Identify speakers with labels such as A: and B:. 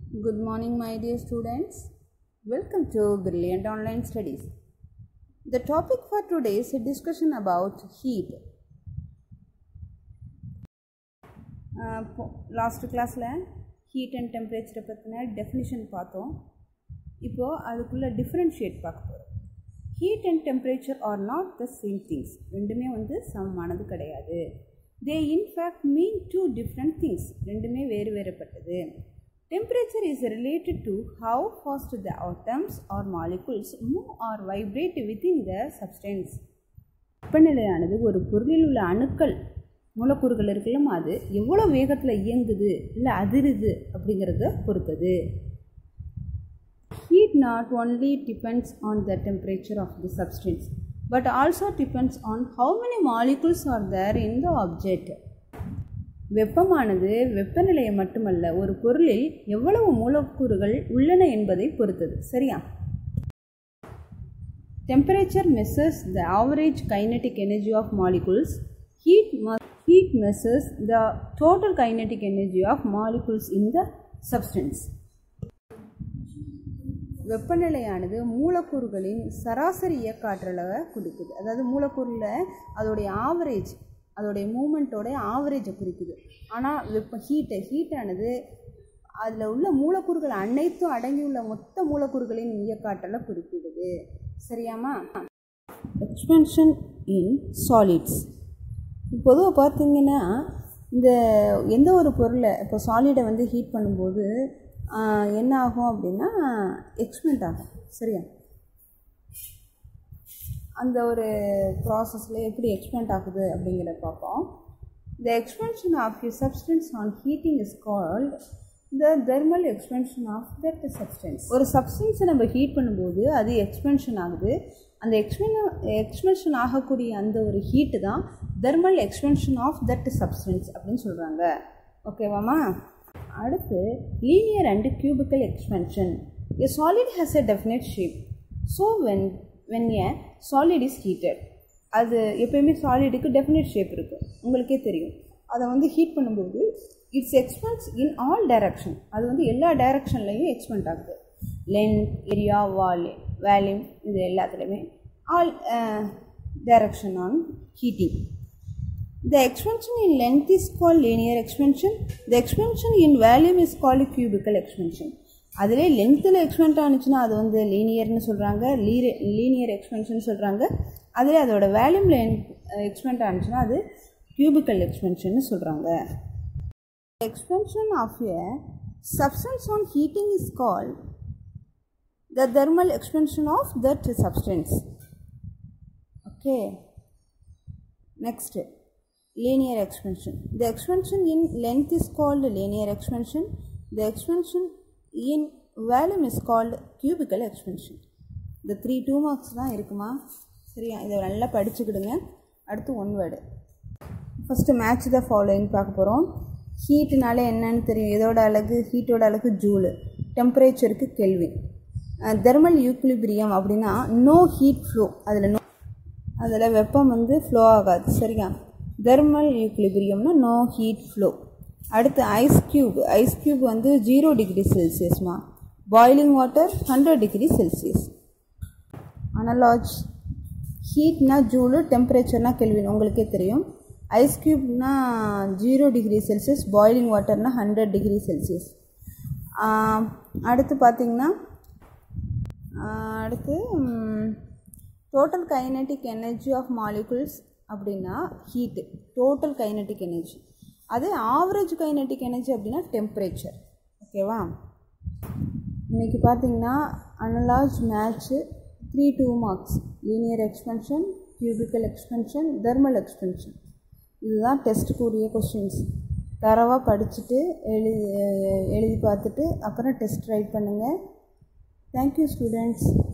A: Good morning, my dear students. Welcome to Brilliant Online Studies. The topic for today is a discussion about heat. Last கிளாஸில் heat and டெம்பரேச்சரை பற்றின definition பார்த்தோம் இப்போது அதுக்குள்ளே differentiate பார்க்க போகிறோம் heat and temperature are not the same things ரெண்டுமே வந்து சமமானது கிடையாது they in fact mean two different things ரெண்டுமே வேறு வேறுபட்டது temperature is related to how fast the atoms are molecules move or vibrate within the substance வெப்பநிலையானது ஒரு பொருளில் உள்ள அணுக்கள் மூலக்கூறுகள் இருக்கலாம் அது எவ்வளோ வேகத்தில் இயங்குது இல்லை அதிருது அப்படிங்கிறத பொறுத்தது heat not only depends on the temperature of the substance but also depends on how many molecules are there in the object வெப்பமானது வெப்பநிலையை மட்டுமல்ல ஒரு பொருளில் எவ்வளவு மூலக்கூறுகள் உள்ளன என்பதை பொறுத்தது சரியா temperature measures the average kinetic energy of molecules heat heat measures the total kinetic energy of molecules in the substance வெப்பநிலையானது மூலக்கூறுகளின் சராசரி இயக்க ஆற்றலை குறிக்குது அதாவது மூலக்கூறில் அதோடைய ஆவரேஜ் அதோடைய மூமெண்ட்டோடைய ஆவரேஜை குறிக்குது ஆனால் வெப்ப ஹீட்டு ஹீட்டானது அதில் உள்ள மூலக்கூறுகள் அனைத்தும் அடங்கியுள்ள மொத்த மூலக்கூறுகளின் இயக்காற்றலை குறிப்பிடுது சரியாமா எக்ஸ்பென்ஷன் இன் சாலிட்ஸ் பொதுவாக பார்த்தீங்கன்னா இந்த எந்த ஒரு பொருளை இப்போ சாலிடை வந்து ஹீட் பண்ணும்போது என்ன ஆகும் அப்படின்னா எக்ஸ்பெண்ட் ஆகும் சரியா அந்த ஒரு ப்ராசஸில் எப்படி எக்ஸ்பெண்ட் ஆகுது அப்படிங்கிறத பார்ப்போம் the expansion of you substance on heating is called the thermal expansion of that substance ஒரு சப்ஸ்டன்ஸை நம்ம ஹீட் பண்ணும்போது அது எக்ஸ்பென்ஷன் ஆகுது அந்த எக்ஸ்பென் எக்ஸ்பென்ஷன் ஆகக்கூடிய அந்த ஒரு ஹீட்டு தான் thermal expansion of that substance அப்படின்னு சொல்கிறாங்க ஓகேவாம்மா அடுத்து linear and cubical expansion a solid has a definite shape so when when a solid is heated அது எப்பயுமே சாலிடுக்கு டெஃபினட் ஷேப் இருக்குது உங்களுக்கே தெரியும் அதை வந்து ஹீட் பண்ணும்போது it's expands in all direction அது வந்து எல்லா டைரக்ஷன்லையும் எக்ஸ்பெண்ட் ஆகுது லென்த் ஏரியா வால் வேல்யூம் இது எல்லாத்துலேயுமே all direction on heating The expansion in length is called linear expansion. The expansion in volume is called cubical expansion. அதிலே லென்த்தில் எக்ஸ்பெண்ட் ஆனிச்சுன்னா அது வந்து லீனியர்னு சொல்கிறாங்க லீர லீனியர் எக்ஸ்பென்ஷன் சொல்கிறாங்க அதில் அதோட வேல்யூமில் எக்ஸ்பெண்ட் ஆனிச்சுன்னா அது கியூபிக்கல் எக்ஸ்பென்ஷன் சொல்கிறாங்க expansion of a substance on heating is call the thermal expansion of that substance okay next linear expansion. The expansion in length is called linear expansion. The expansion in volume is called cubical expansion. இந்த three two marks தான் இருக்குமா சரியா இதை நல்லா படிச்சுக்கிடுங்க அடுத்து one word first match the following பார்க்க போகிறோம் ஹீட்டுனாலே என்னன்னு தெரியும் இதோட அழகு ஹீட்டோட அழகு ஜூலு டெம்பரேச்சருக்கு கெல்வின் தெர்மல் யூக்லிபிரியம் அப்படின்னா நோ ஹீட் ஃப்ளோ அதில் நோ அதில் வெப்பம் வந்து ஃப்ளோ ஆகாது சரியா தெர்மல் யூக்லிபிரியம்னா நோ ஹீட் ஃப்ளோ அடுத்து ஐஸ் க்யூப் ஐஸ் க்யூப் வந்து ஜீரோ டிகிரி செல்சியஸ்மா boiling water hundred degree Celsius analog ஹீட்னா ஜூலு டெம்பரேச்சர்னா கெல்வின் உங்களுக்கே தெரியும் ஐஸ் க்யூப்னா ஜீரோ டிகிரி செல்சியஸ் பாய்லிங் வாட்டர்னா ஹண்ட்ரட் டிகிரி செல்சியஸ் அடுத்து பார்த்திங்கன்னா அடுத்து total kinetic energy of molecules அப்படின்னா ஹீட்டு டோட்டல் கைனட்டிக் எனர்ஜி அதே ஆவரேஜ் கைனட்டிக் எனர்ஜி அப்படின்னா டெம்பரேச்சர் ஓகேவா இன்றைக்கி பார்த்தீங்கன்னா analogy match three two marks linear expansion cubical expansion thermal expansion இதுதான் டெஸ்ட்டுக்குரிய கொஸ்டின்ஸ் தரவாக படிச்சுட்டு எழுதி எழுதி பார்த்துட்டு அப்புறம் டெஸ்ட் ரைட் பண்ணுங்கள் தேங்க்யூ ஸ்டூடெண்ட்ஸ்